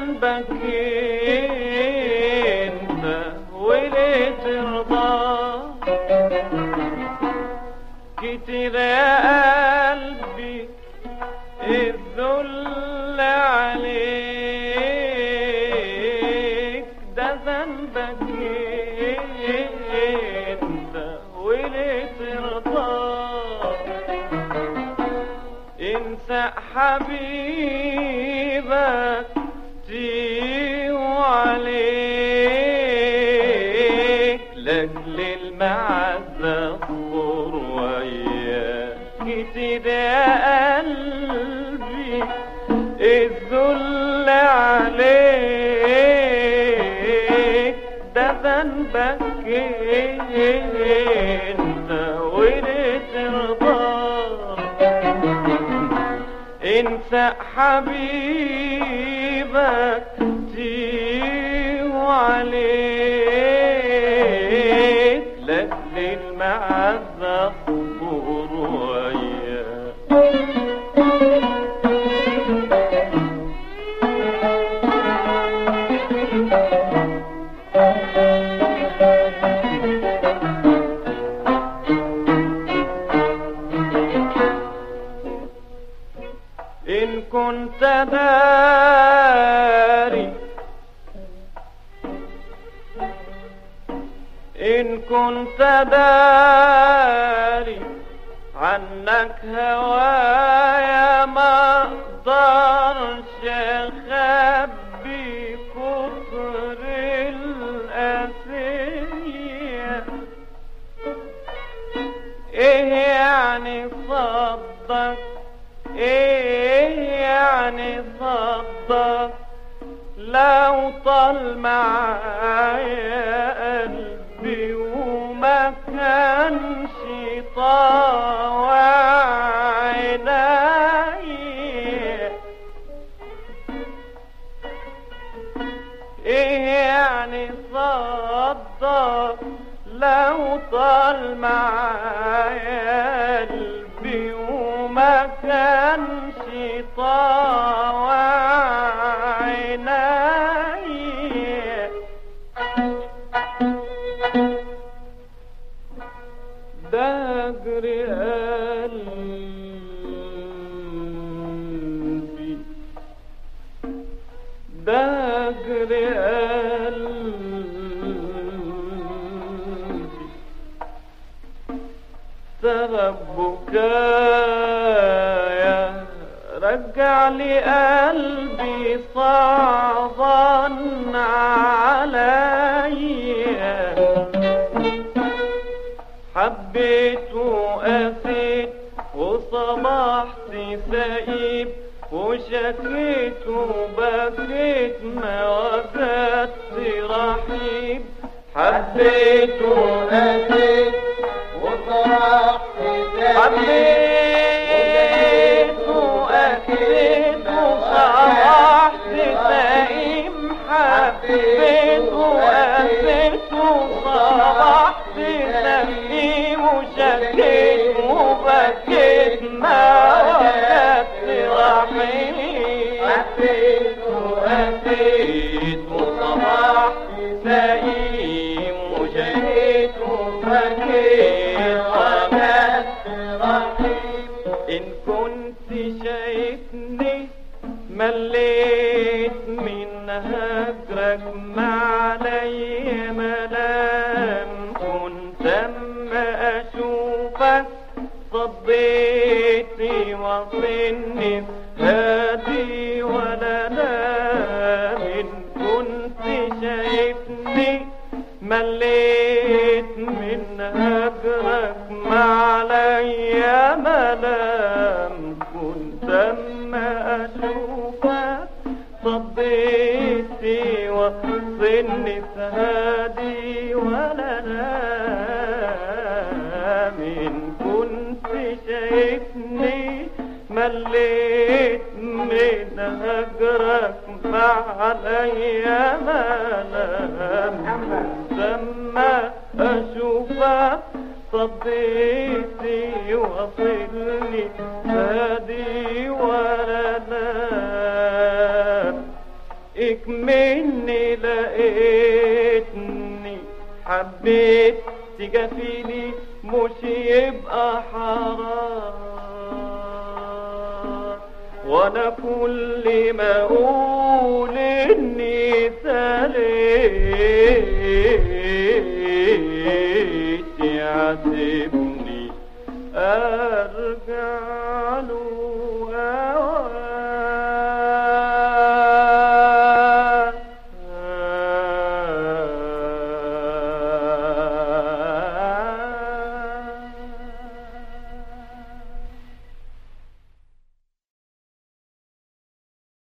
ذنبك انت وليه ترضى كتير يا قلبي الذل عليك ده ذنبك انت وليه ترضى انسى حبيبك تيه عليك لاجل المعزة اصبر وياك كتير يا قلبي الذل عليك ده ذنبك انت وليه ترضى انسى حبيبك تيه عليك لاجل المعزة اصبر وياك إن كنت داري إن كنت داري عنك هوايا ما اقدرش اخبي كفر الاسيه ايه يعني صدق ايه يعني صدق لو طال معايا قلبي وما كانش طاوع عيني ايه يعني صدق لو طال معايا قلبي وما كانش طاوع عيني دجر قلبي دجر قلبي سبب بكايا رجع لي قلبي صعبا عليا حبيت وقاسيت وصبحت سئيب وشكيت وبكيت ما وجدت رحيب حبيت وقاسيت وصرحت حبيت وأكلت وصبحت سئيم حبيت وأكلت وصبحت سئيم وشكيت وبكيت ما وجدت رحيم حبيت وأكلت وصبحت سئيم وشكيت وبكيت وجدت رحيم إن كنت شايفني مليت من هجرك ما علي ملام كنت أما أشوفك صديتي وصلني هادي ولا نام إن كنت شايفني مليت من هجرك ما علي ملام كنت اما اشوفك صديتي وصلني هادي ولا نام إن كنت شايفني مليت من هجرك ما علي ملام لما اشوفك صديتي وصلني هادي ولا نام فيك مني لقيتني حبيت تجافيني مش يبقى حرام وانا كل ما اقول